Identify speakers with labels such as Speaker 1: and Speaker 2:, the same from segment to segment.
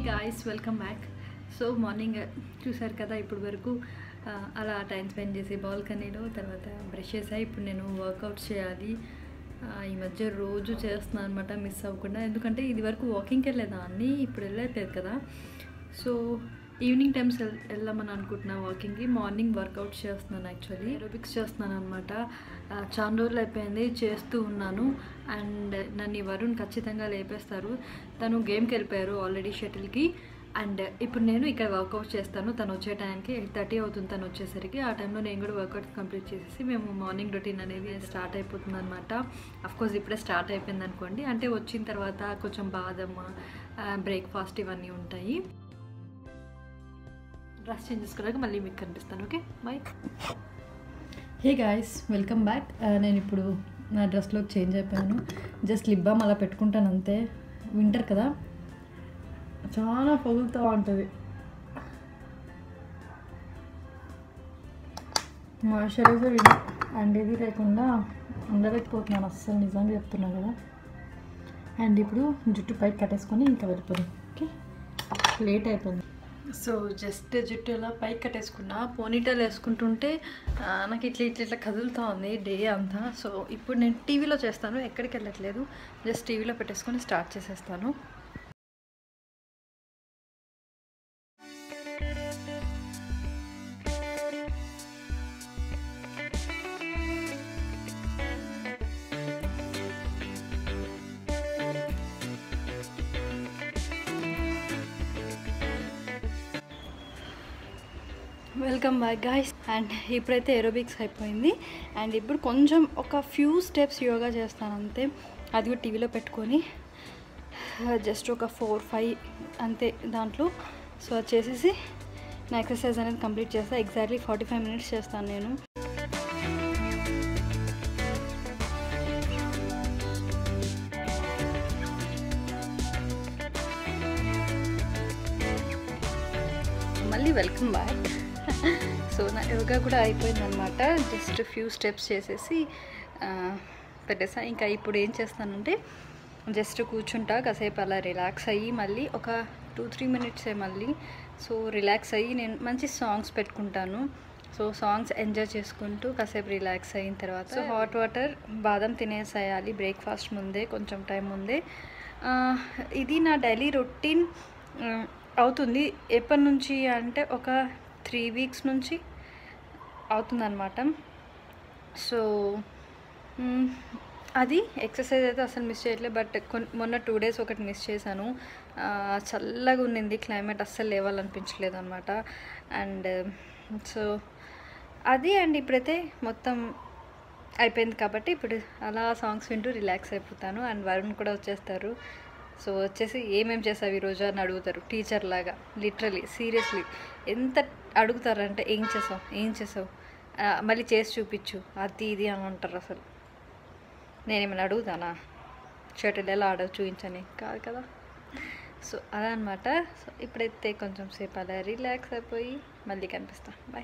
Speaker 1: guys welcome back so morning చూసారు కదా ఇప్పుడు వరకు ఆ, అలా టైం స్పెండ్ చేసి బాల్కనీలో తర్వాత బ్రష్ చేసాయి ఇప్పుడు నేను వర్కౌట్ చేయాలి ఆ, ఈ మధ్య రోజు చేస్తున్నాను అనమాట మిస్ అవ్వకుండా ఎందుకంటే ఇది వరకు వాకింగ్కి వెళ్ళేదాన్ని ఇప్పుడు వెళ్ళట్లేదు కదా సో ఈవినింగ్ టైమ్స్ వెళ్ వెళ్దామని అనుకుంటున్నా వాకింగ్కి మార్నింగ్ వర్కౌట్ చేస్తున్నాను యాక్చువల్లీ ఏరోబిక్స్ చేస్తున్నాను అనమాట చాలా రోజులు అయిపోయింది చేస్తూ ఉన్నాను అండ్ నన్ను ఈ వరుణ్ ఖచ్చితంగా లేపేస్తారు తను గేమ్కి వెళ్ళిపోయారు ఆల్రెడీ షటిల్కి అండ్ ఇప్పుడు నేను ఇక్కడ వర్కౌట్ చేస్తాను తను వచ్చే టైంకి ఎయిట్ థర్టీ అవుతుంది తను వచ్చేసరికి ఆ టైంలో నేను కూడా వర్కౌట్ కంప్లీట్ చేసేసి మేము మార్నింగ్ రొటీన్ అనేది స్టార్ట్ అయిపోతుంది అనమాట కోర్స్ ఇప్పుడే స్టార్ట్ అయిపోయింది అనుకోండి అంటే వచ్చిన తర్వాత కొంచెం బాదం బ్రేక్ఫాస్ట్ ఇవన్నీ ఉంటాయి డ్రెస్ చేంజ్ చేసుకున్నాక మళ్ళీ మీకు కనిపిస్తాను okay bye hey guys welcome back నేను ఇప్పుడు నా డ్రెస్లోకి చేంజ్ అయిపోయాను జస్ట్ లిప్ బామ్ అలా పెట్టుకుంటాను అంతే వింటర్ కదా చాలా పొగులుతూ ఉంటుంది మాయిశ్చరైజర్ ఇది అండ్ ఇది లేకుండా ఉండలేకపోతున్నాను అస్సలు నిజంగా చెప్తున్నా కదా అండ్ ఇప్పుడు జుట్టు పైకి కట్టేసుకొని ఇంకా వెళ్ళిపోదాం ఓకే లేట్ అయిపోయింది సో జస్ట్ జుట్టు ఇలా పైకి కట్టేసుకున్నా పోనీటైల్ వేసుకుంటుంటే ఆ, నాకు ఇట్లా ఇట్లా ఇట్లా కదులుతూ ఉంది డే అంతా సో ఇప్పుడు నేను టీవీలో చేస్తాను ఎక్కడికి వెళ్ళట్లేదు జస్ట్ టీవీలో పెట్టేసుకొని స్టార్ట్ చేసేస్తాను వెల్కమ్ బ్యాక్ గాయస్ అండ్ ఇప్పుడైతే ఏరోబిక్స్ అయిపోయింది అండ్ ఇప్పుడు కొంచెం ఒక ఫ్యూ స్టెప్స్ యోగా చేస్తాను అంతే అది కూడా టీవీలో పెట్టుకొని జస్ట్ ఒక ఫోర్ ఫైవ్ అంతే దాంట్లో సో అది చేసేసి నా ఎక్సర్సైజ్ అనేది కంప్లీట్ చేస్తాను ఎగ్జాక్ట్లీ ఫార్టీ ఫైవ్ మినిట్స్ చేస్తాను నేను మళ్ళీ వెల్కమ్ బ్యాక్ సో నా యోగా కూడా అయిపోయింది అనమాట జస్ట్ ఫ్యూ స్టెప్స్ చేసేసి ఆ, పెట్టేసా ఇంకా ఇప్పుడు ఏం చేస్తానంటే జస్ట్ కూర్చుంటా కాసేపు అలా రిలాక్స్ అయ్యి మళ్ళీ ఒక టూ త్రీ మినిట్సే మళ్ళీ సో రిలాక్స్ అయ్యి నేను మంచి సాంగ్స్ పెట్టుకుంటాను సో సాంగ్స్ ఎంజాయ్ చేసుకుంటూ కాసేపు రిలాక్స్ అయిన తర్వాత సో హాట్ వాటర్ బాదం తినేసేయాలి బ్రేక్ఫాస్ట్ ముందే కొంచెం టైం ముందే ఆ, ఇది నా డైలీ రొటీన్ అవుతుంది ఎప్పటి నుంచి అంటే ఒక త్రీ వీక్స్ నుంచి అవుతుందన్నమాట సో మ్, అది ఎక్సర్సైజ్ అయితే అసలు మిస్ చేయట్లేదు బట్ కొన్ మొన్న టూ డేస్ ఒకటి మిస్ చేశాను ఆ, చల్లగా ఉన్నింది క్లైమేట్ అస్సలు లేవాలనిపించలేదు అనమాట అండ్ సో అది అండ్ ఇప్పుడైతే మొత్తం అయిపోయింది కాబట్టి ఇప్పుడు అలా సాంగ్స్ వింటూ రిలాక్స్ అయిపోతాను అండ్ వరుణ్ కూడా వచ్చేస్తారు సో వచ్చేసి ఏమేం చేసావు ఈరోజు అని అడుగుతారు టీచర్ లాగా లిటరలీ సీరియస్లీ ఎంత అడుగుతారంటే ఏం చేసావు ఏం చేసావు ఆ, మళ్ళీ చేసి చూపించు అది ఇది అని అంటారు అసలు నేనేమైనా అడుగుతానా షటిల్ ఎలా ఆడవు చూపించని కాదు కదా సో అదనమాట సో ఇప్పుడైతే కొంచెం సేపు అలా రిలాక్స్ అయిపోయి మళ్ళీ కనిపిస్తా బాయ్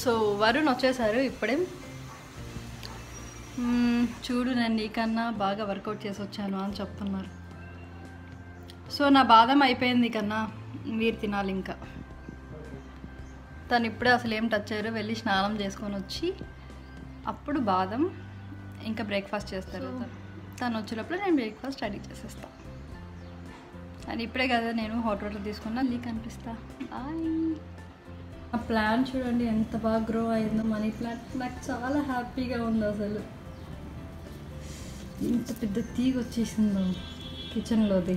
Speaker 1: సో వరుణ్ వచ్చేసారు ఇప్పుడే మ్మ్, చూడు నేను నీకన్నా బాగా వర్కౌట్ చేసి వచ్చాను అని చెప్తున్నారు సో నా బాదం అయిపోయింది కన్నా మీరు తినాలి ఇంకా తను ఇప్పుడే అసలు ఏం టచ్ అయ్యారో వెళ్ళి స్నానం చేసుకొని వచ్చి అప్పుడు బాదం ఇంకా బ్రేక్ఫాస్ట్ చేస్తారు తను వచ్చేటప్పుడు నేను బ్రేక్ఫాస్ట్ రెడీ చేసేస్తాను అని ఇప్పుడే కదా నేను హాట్ వాటర్ తీసుకున్నా నీకు అనిపిస్తా బాయ్ ఆ ప్లాంట్ చూడండి ఎంత బాగా గ్రో అయిందో మనీ ప్లాంట్ నాకు చాలా హ్యాపీగా ఉంది అసలు ఇంత పెద్ద తీగ వచ్చేసిందో కిచెన్లోది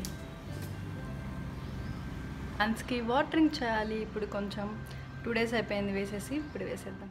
Speaker 1: ప్లాంట్స్కి వాటరింగ్ చేయాలి ఇప్పుడు కొంచెం టూ డేస్ అయిపోయింది వేసేసి ఇప్పుడు వేసేద్దాం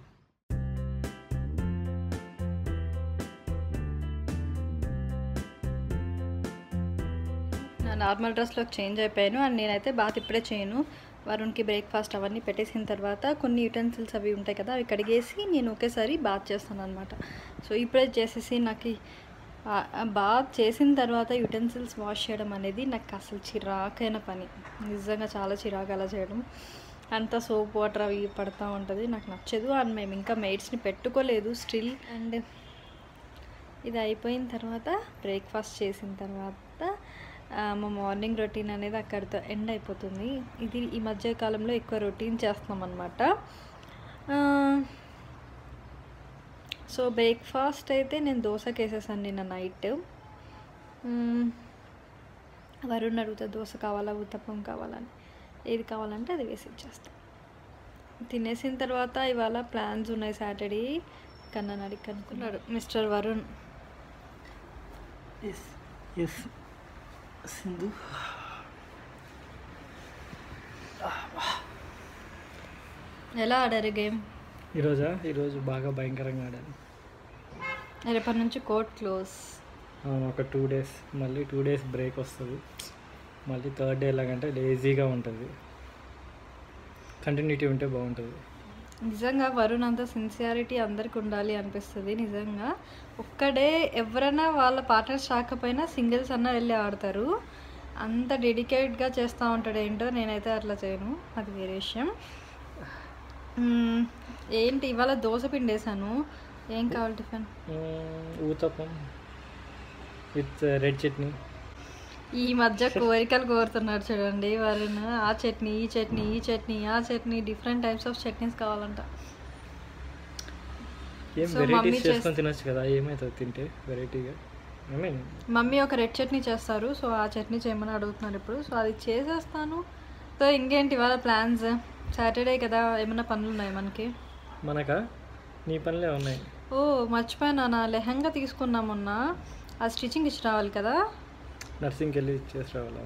Speaker 1: నా నార్మల్ డ్రెస్లోకి చేంజ్ అయిపోయాను అండ్ నేనైతే బాత్ ఇప్పుడే చేయను వరుణ్కి బ్రేక్ఫాస్ట్ అవన్నీ పెట్టేసిన తర్వాత కొన్ని యూటెన్సిల్స్ అవి ఉంటాయి కదా అవి కడిగేసి నేను ఒకేసారి బాత్ చేస్తాను అనమాట సో ఇప్పుడే చేసేసి నాకు బాత్ చేసిన తర్వాత యూటెన్సిల్స్ వాష్ చేయడం అనేది నాకు అసలు చిరాకైన పని నిజంగా చాలా చిరాకు అలా చేయడం అంతా సోప్ వాటర్ అవి పడతా ఉంటుంది నాకు నచ్చదు అండ్ మేము ఇంకా మెయిడ్స్ని పెట్టుకోలేదు స్టిల్ అండ్ ఇది అయిపోయిన తర్వాత బ్రేక్ఫాస్ట్ చేసిన తర్వాత ఆ, మా మార్నింగ్ రొటీన్ అనేది అక్కడితో ఎండ్ అయిపోతుంది ఇది ఈ మధ్య కాలంలో ఎక్కువ రొటీన్ చేస్తున్నాం అనమాట సో బ్రేక్ఫాస్ట్ అయితే నేను దోశకి వేసేసాను నిన్న నైట్ వరుణ్ అడుగుతా దోశ కావాలా ఉత్తప్పం కావాలని ఏది కావాలంటే అది వేసి ఇచ్చేస్తాం తినేసిన తర్వాత ఇవాళ ప్లాన్స్ ఉన్నాయి సాటర్డే కన్నా అడిగి కనుక్కున్నాడు mister Varun
Speaker 2: S S Sindhu
Speaker 1: ఎలా ఆడారు గేమ్
Speaker 2: ఈరోజా ఈరోజు బాగా భయంకరంగా ఆడాను
Speaker 1: రేపటి నుంచి కోర్ట్ క్లోజ్
Speaker 2: అవును ఒక టూ డేస్ మళ్ళీ టూ డేస్ బ్రేక్ వస్తుంది మళ్ళీ థర్డ్ డే ఎలాగంటే లేజీగా ఉంటుంది కంటిన్యూటీ ఉంటే బాగుంటుంది
Speaker 1: నిజంగా వరుణ్ అంత సిన్సియారిటీ అందరికి ఉండాలి అనిపిస్తుంది నిజంగా ఒక్కడే ఎవరైనా వాళ్ళ పార్ట్నర్స్ రాకపోయినా సింగిల్స్ అన్న వెళ్ళి ఆడతారు అంత డెడికేట్గా చేస్తూ ఉంటాడు ఏంటో నేనైతే అట్లా చేయను అది వేరే విషయం మ్మ్, ఏంటి ఇవాళ దోశ పిండేశాను ఏం కావాలి టిఫిన్
Speaker 2: మ్మ్, ఊతప్పం విత్ రెడ్ చట్నీ
Speaker 1: ఈ మధ్య కోరికలు కోరుతున్నారు చూడండి వరుణ్ ఆ చట్నీ ఈ చట్నీ ఈ చట్నీ ఆ chutney different types of chutneys కావాలంట
Speaker 2: ఏం
Speaker 1: So, mummy
Speaker 2: వెరైటీస్
Speaker 1: చేస్-
Speaker 2: చేసుకొని తినొచ్చు కదా ఏమవుతుంది తింటే వెరైటీగా ఐ మీన్
Speaker 1: మమ్మీ ఒక రెడ్ చట్నీ చేస్తారు సో ఆ చట్నీ చేయమని అడుగుతున్నారు ఇప్పుడు సో అది చేసేస్తాను సో ఇంకేంటి ఇవాళ ప్లాన్స్ సాటర్డే కదా ఏమైనా పనులు ఉన్నాయి మనకి
Speaker 2: మనకా నీ పనులే ఉన్నాయి
Speaker 1: ఓ మర్చిపోయాను నా లెహంగా తీసుకున్నా మొన్న ఆ స్టిచ్చింగ్ ఇచ్చి రావాలి కదా
Speaker 2: నర్సింగ్కి వెళ్ళి చేసి రావాలా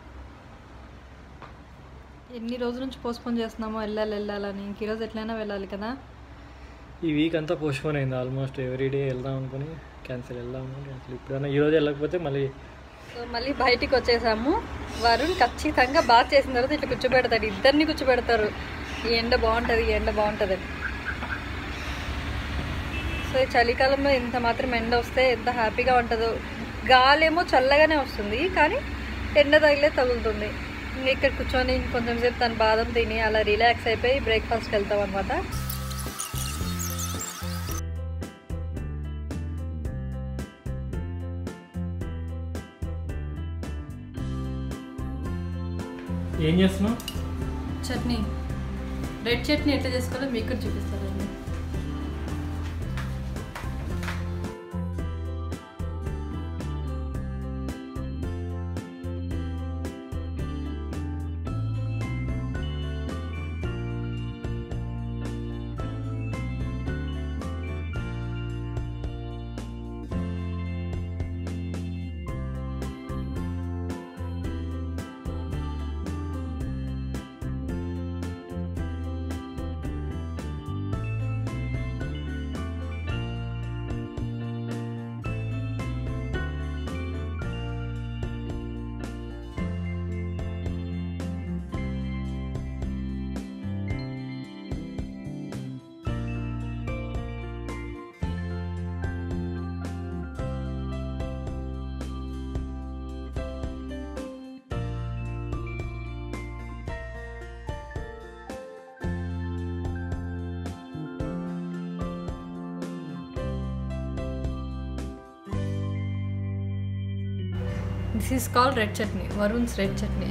Speaker 1: ఎన్ని రోజుల నుంచి పోస్ట్పోన్ చేస్తున్నామో వెళ్ళాలి వెళ్ళాలని ఇంక ఈరోజు ఎట్లయినా వెళ్ళాలి కదా
Speaker 2: ఈ వీక్ అంతా పోస్ట్పోన్ అయింది ఆల్మోస్ట్ ఎవ్రీ డే వెళ్దాం అనుకుని క్యాన్సిల్ వెళ్దాము క్యాన్సిల్ ఇప్పుడైనా ఈ రోజు వెళ్ళకపోతే మళ్ళీ
Speaker 1: సో మళ్ళీ బయటికి వచ్చేసాము వరుణ్ ఖచ్చితంగా బాగా చేసిన తర్వాత ఇట్లా కూర్చోబెడతాడు ఇద్దరిని కూర్చోబెడతారు ఈ ఎండ బాగుంటుంది ఈ ఎండ బాగుంటుంది సో ఈ చలికాలంలో ఇంత మాత్రం ఎండ వస్తే ఎంత హ్యాపీగా ఉంటుందో గాలేమో చల్లగానే వస్తుంది కానీ ఎండ తగిలే తగులుతుంది ఇంక ఇక్కడ కూర్చొని కొంచెం సేపు తను బాదం తిని అలా రిలాక్స్ అయిపోయి బ్రేక్ఫాస్ట్కి వెళ్తాం అనమాట
Speaker 2: ఏం చేస్తున్నావు
Speaker 1: చట్నీ రెడ్ చట్నీ ఎట్లా చేసుకోవాలో మీకు కూడా చూపిస్తానండి this is call red chutney Varun's red chutney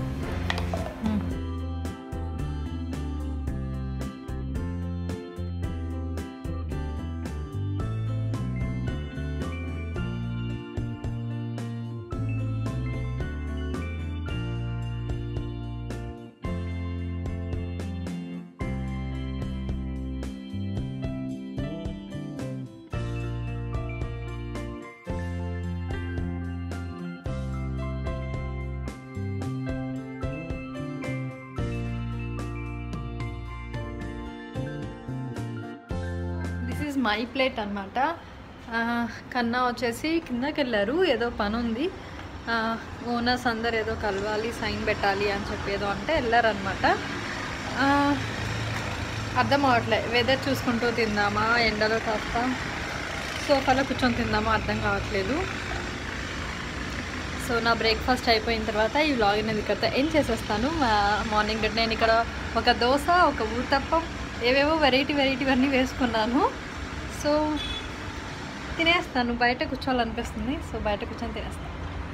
Speaker 1: this is my plate అనమాట కన్నా వచ్చేసి కిందకి వెళ్ళారు ఏదో పని ఉంది ఓనర్స్ అందరు ఏదో కలవాలి సైన్ పెట్టాలి అని చెప్పి ఏదో అంటే వెళ్ళారనమాట అర్థం అవట్లే వెదర్ చూసుకుంటూ తిందామా ఎండలో కాస్త సోఫాలో కూర్చొని తిందామా అర్థం కావట్లేదు సో నా బ్రేక్ఫాస్ట్ అయిపోయిన తర్వాత ఈ వ్లాగ్ అనేది ఇక్కడ ఏం చేసేస్తాను మార్నింగ్ నేను ఇక్కడ ఒక దోశ ఒక ఊతప్పం ఏవేవో వెరైటీ వెరైటీ అన్నీ వేసుకున్నాను సో తినేస్తాను బయట కూర్చోవాలనిపిస్తుంది సో బయట కూర్చొని తినేస్తాను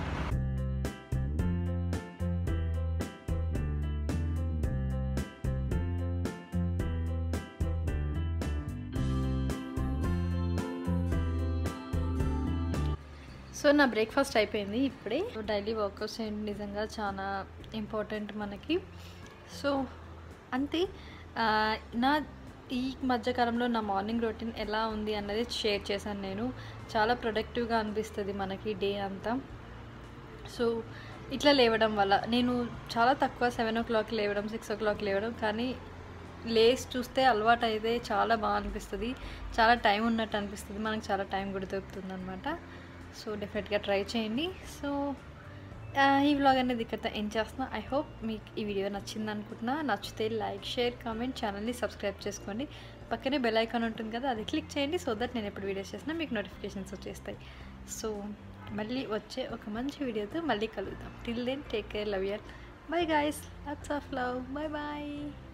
Speaker 1: సో నా బ్రేక్ఫాస్ట్ అయిపోయింది ఇప్పుడే డైలీ వర్కౌట్స్ ఏంటి నిజంగా చాలా ఇంపార్టెంట్ మనకి సో అంతే ఆ, నా ఈ మధ్యకాలంలో నా మార్నింగ్ రొటీన్ ఎలా ఉంది అన్నది షేర్ చేశాను నేను చాలా ప్రొడక్టివ్గా అనిపిస్తుంది మనకి డే అంతా సో ఇట్లా లేవడం వల్ల నేను చాలా తక్కువ సెవెన్ ఓ క్లాక్ లేవడం సిక్స్ ఓ క్లాక్ లేవడం కానీ లేస్ చూస్తే అలవాటు అయితే చాలా బాగా అనిపిస్తుంది చాలా టైం ఉన్నట్టు అనిపిస్తుంది మనకు చాలా టైం కూడా దొరుకుతుంది అనమాట సో డెఫినెట్గా ట్రై చేయండి సో ఆ, ఈ వ్లాగ్ అనేది ఇక్కడ ఏం చేస్తున్నా ఐ హోప్ మీకు ఈ వీడియో నచ్చింది అనుకుంటున్నా నచ్చితే లైక్ షేర్ కామెంట్ ఛానల్ని సబ్స్క్రైబ్ చేసుకోండి పక్కనే బెల్ ఐకాన్ ఉంటుంది కదా అది క్లిక్ చేయండి సో దట్ నేను ఎప్పుడు వీడియోస్ చేసినా మీకు నోటిఫికేషన్స్ వచ్చేస్తాయి సో మళ్ళీ వచ్చే ఒక మంచి వీడియోతో మళ్ళీ కలుగుతాం till then take care love ya bye guys lots of love bye bye